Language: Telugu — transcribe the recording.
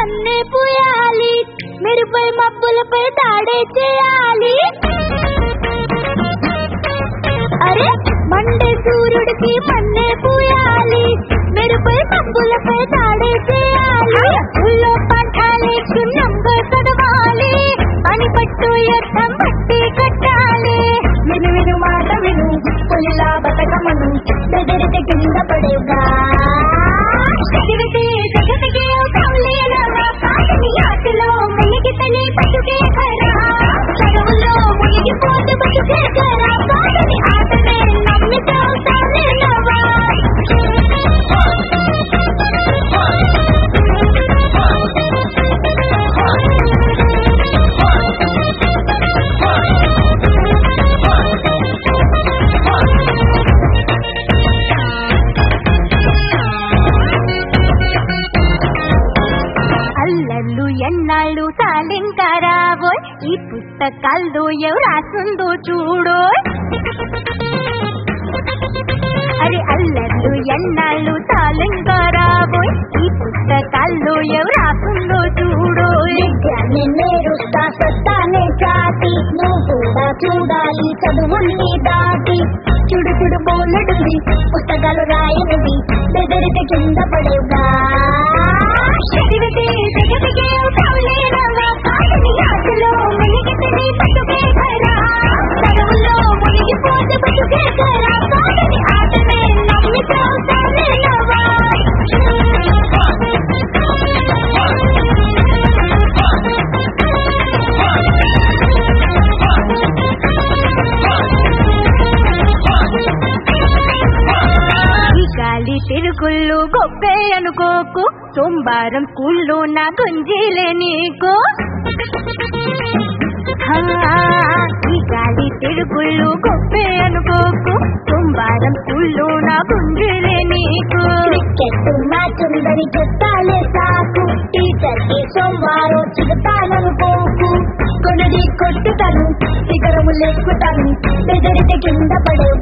మన్నే పూయాలి మెరుపై మబ్బులపై దాడే చేయాలి అరే మండే సూర్యుడికి మన్నే పూయాలి మెరుపై మబ్బులపై దాడే చేయాలి ఉల్లో పాఠాలే క్షుణ్ణంగా చదవాలి అని పట్టు యుద్ధం పట్టి కట్టాలి విను విను మాట విను పులిలా బతకమను బెదిరితే కింద పడేగా చదివితే జగతికి కౌలేరవా కాదని ఆటలో మునిగితేనే బతుకే కరా చదువులో మునిగిపోతే బతుకే కరా కాదని ఆటనే నమ్మితో సాలేనవా అల్లర్లు ఎన్నాళ్ళు సాలింకరావోయ్ ఈ పుస్తకాల్లో ఎవరు రాసిందో చూడో అరే అల్లర్లు ఎన్నాళ్ళు సాలింకరావోయ్ ఈ పుస్తకాల్లో ఎవరు రాసిందో చూడో విద్యాన్ని నేరుస్తా సత్తానే చాటి నువ్వు కూడా చూడాలి చదువుల్ని దాటి చుడు చుడు బోలెడుంది పుస్తకాలు రాయనివి బెదిరితే కింద పడేగా చదివితే జగతికే కౌలేరవా కాదని ఆటలో మునిగితేనే బతుకే కరా చదువులో మునిగిపోతే బతుకే కరా కాదని ఆటనే నమ్మితో సాలేనవా ఈ గాలి తిరుగుళ్ళు గొప్పే అనుకోకు సోమవారం స్కూల్లో నా గుంజీలే నీకు ఆ, ఈ గాలి తిరుగుళ్ళు గొప్పే అనుకోకు సోమవారం స్కూల్లో నా గుంజీలే నీకు క్రికెట్ మ్యాచ్ ఉందని చెప్తాలే సాకు టీచర్ కి సోమవారం చిగుతానను పోకు కొనడి కొట్టుతాను శిఖరము లెక్కుతాను బెదిరితే కింద పడేగా